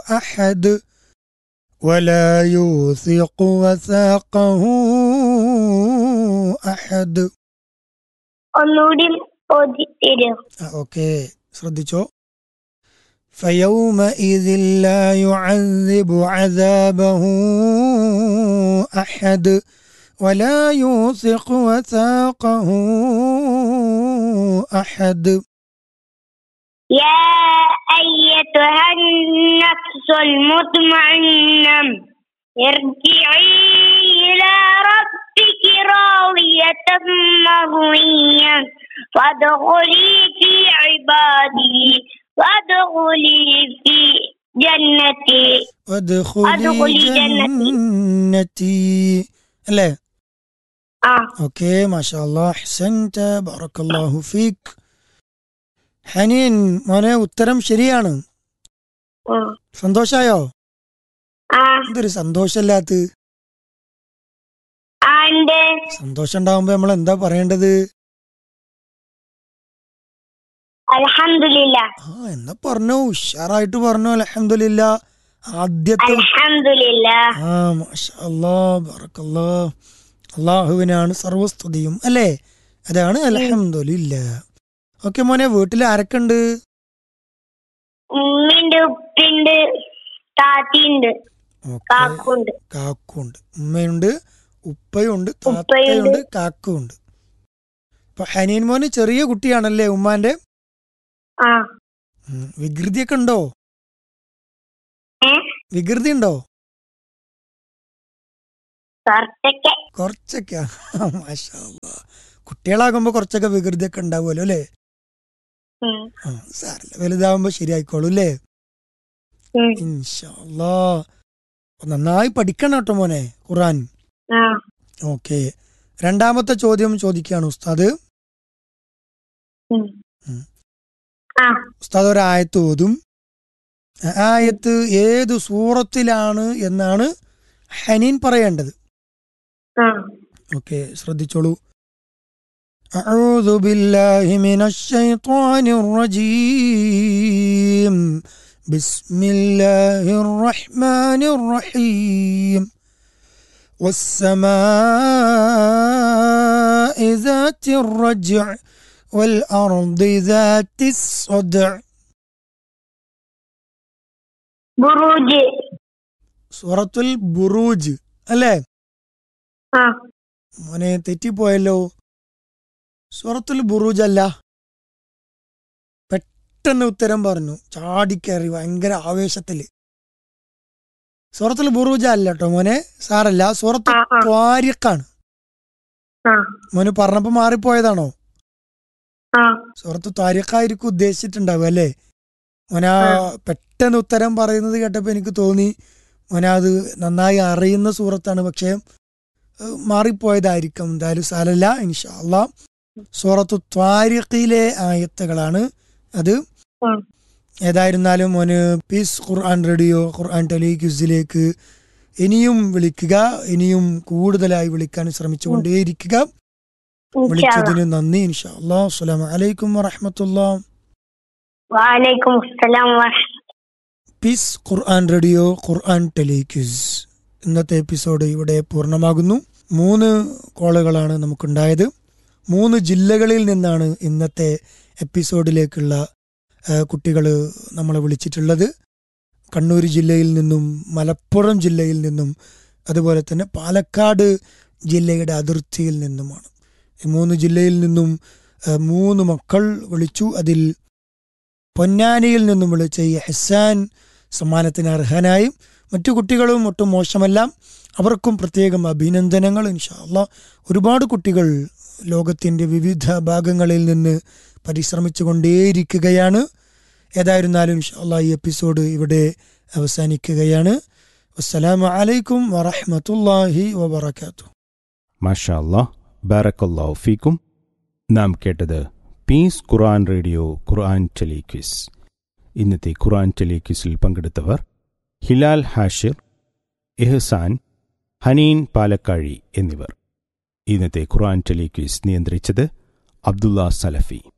أحد ولا يوثق وثاقه أحد ഒന്നുകൂടി ഓതി തരുമോ ഓക്കെ ശ്രദ്ധിച്ചോ فيومئذ لا يعذب عذابه أحد ولا يوثق وثاقه أحد يا أيتها النفس المطمئنة ارجعي إلى ربك راضية مرضية فادخلي في عبادي وادخلي في جنتي وادخلي أدخلي جنتي. جنتي അല്ലേ آه ഓക്കെ മാഷാ അല്ലാ ഹസൻത ബറക്കല്ലാഹു ഫീക്ക് ഹനീൻ മോനെ ഉത്തരം ശരിയാണ് آه സന്തോഷായോ آه എന്തൊരു സന്തോഷമില്ലാത്ത and സന്തോഷം ഉണ്ടാവുമ്പോ നമ്മൾ എന്താ പറയേണ്ടത് الحمد لله ആ എന്നാ പറഞ്ഞു ഉഷാറായിട്ട് പറഞ്ഞു അലഹമില്ല ആദ്യത്തെ الحمد لله ആ മാഷാ അല്ലാ ബറക്കല്ലാ അള്ളാഹുവിനാണ് സർവസ്തുതിയും അല്ലേ അതാണ് അലഹമില്ല ഓക്കെ മോനെ വീട്ടിൽ ആരൊക്കെയുണ്ട് ഉമ്മിണ്ട് ഉപ്പിണ്ട് താത്തിണ്ട് ഓക്കെ കാക്കുണ്ട് കാക്കുണ്ട് ഉമ്മയുണ്ട് ഉപ്പയുണ്ട് ഉപ്പയുണ്ട്. താത്തയുണ്ട് കാക്കുണ്ട് ഇപ്പൊ ഹനീൻ മോന് ചെറിയ കുട്ടിയാണല്ലേ ഉമ്മാന്റെ ആ ഉം. വികൃതിയൊക്കെ ഉണ്ടോ ഏ വികൃതി ഉണ്ടോ കുറച്ചൊക്കെ കുറച്ചൊക്കെ മാഷാ അല്ലാ. കുട്ടികളാകുമ്പോ കുറച്ചൊക്കെ വികൃതിയൊക്കെ ഉണ്ടാവുമല്ലോ അല്ലേ ഉം, ആ സാറില്ല വലുതാവുമ്പോ ശരിയായിക്കോളൂ അല്ലേ ഉം, ഇൻഷാ അല്ലാ. അപ്പൊ നന്നായി പഠിക്കണം കേട്ടോ മോനെ ഖുറാൻ ആ ഓക്കെ രണ്ടാമത്തെ ചോദ്യം ചോദിക്കുകയാണ് ഉസ്താദ് ഉം. ഉം. ആ ഉസ്താദ് ഒരു ആയത്ത് ഓതും ആ ആയത്ത് ഏത് സൂറത്തിലാണ് എന്നാണ് ഹനീൻ പറയേണ്ടത് ആ ഓക്കെ ശ്രദ്ധിച്ചോളൂ أعوذ بالله من الشيطان الرجيم بسم الله الرحمن الرحيم والسماء ذات الرجع والأرض ذات الصدع ബുറൂജ് സൂറത്തുൽ ബുറൂജ് അല്ലേ ആ മോനെ തെറ്റിപ്പോയല്ലോ സൂറത്തുൽ ബുറൂജ് അല്ല പെട്ടെന്ന് ഉത്തരം പറഞ്ഞു ചാടിക്കയറി ഭയങ്കര ആവേശത്തില് സൂറത്തുൽ ബുറൂജ് അല്ല കേട്ടോ മോനെ സാറല്ല സൂറത്ത് ആ ആ ത്വാരിഖാണ് ആ മോന് പറഞ്ഞപ്പോ മാറിപ്പോയതാണോ ആ സൂറത്ത് ത്വാരിഖായിരിക്കും ഉദ്ദേശിച്ചിട്ടുണ്ടാവുക അല്ലേ മോനാ പെട്ടെന്ന് ഉത്തരം പറയുന്നത് കേട്ടപ്പോ എനിക്ക് തോന്നി മോനാ അത് നന്നായി അറിയുന്ന സൂറത്താണ് പക്ഷേ ഏഹ്, മാറിപ്പോയതായിരിക്കും എന്തായാലും സാലല്ല ഇൻഷാല്ല സൂറത്തു ത്വാരിഖിലെ ആയത്തുകളാണ് അത് ഉം. ഏതായിരുന്നാലും മോന് പീസ് ഖുർആൻ റേഡിയോ ഖുർആൻ ടെലിക്യൂസിലേക്ക് ഇനിയും വിളിക്കുക ഇനിയും കൂടുതലായി വിളിക്കാൻ ശ്രമിച്ചുകൊണ്ടേയിരിക്കുക ഇൻഷാ അല്ലാ. വിളിച്ചതിന് നന്ദി ഇൻഷാ അല്ലാ അസ്സലാമു അലൈക്കും വറഹ്മത്തുള്ളാ വഅലൈക്കും അസ്സലാം വറഹ്മ പീസ് ഖുർആൻ റേഡിയോ ഖുർആൻ ടെലിക്യൂസ് ഇന്നത്തെ എപ്പിസോഡ് ഇവിടെ പൂർണ്ണമാകുന്നു മൂന്ന് കോളുകളാണ് നമുക്കുണ്ടായത് മൂന്ന് ജില്ലകളിൽ നിന്നാണ് ഇന്നത്തെ എപ്പിസോഡിലേക്കുള്ള കുട്ടികൾ നമ്മളെ വിളിച്ചിട്ടുള്ളത് കണ്ണൂർ ജില്ലയിൽ നിന്നും മലപ്പുറം ജില്ലയിൽ നിന്നും അതുപോലെ തന്നെ പാലക്കാട് ജില്ലയുടെ അതിർത്തിയിൽ നിന്നുമാണ് ഈ മൂന്ന് ജില്ലയിൽ നിന്നും ആ, മൂന്ന് മക്കൾ വിളിച്ചു അതിൽ പൊന്നാനിയിൽ നിന്നും വിളിച്ച ഈ ഹസാൻ സമ്മാനത്തിന് അർഹനായും മറ്റു കുട്ടികളും ഒട്ടും മോശമല്ല അവർക്കും പ്രത്യേകം അഭിനന്ദനങ്ങൾ ഇൻഷാല്ല ഒരുപാട് കുട്ടികൾ ലോകത്തിൻ്റെ വിവിധ ഭാഗങ്ങളിൽ നിന്ന് പരിശ്രമിച്ചു കൊണ്ടേയിരിക്കുകയാണ് ഏതായിരുന്നാലും ഇൻഷാല്ല ഈ എപ്പിസോഡ് ഇവിടെ അവസാനിക്കുകയാണ് അസ്സലാമു അലൈക്കും വറഹ്മത്തുള്ളാഹി വബറകാതുഹു മാഷാ അല്ലാ ബാറക്കല്ലാഹു ഫീക്കും നാം കേട്ടത് peace Quran radio Quran telequiz ഇന്നത്തെ ഖുർആൻ ടെലിക്വിസിൽ പങ്കെടുത്തവർ ഹിലാൽ ഹാഷിർ എഹ്സാൻ ഹനീൻ പാലക്കാഴി എന്നിവർ ഇന്നത്തെ ഖുർആൻ ടെലിക്വിസ് നിയന്ത്രിച്ചത് അബ്ദുള്ള സലഫി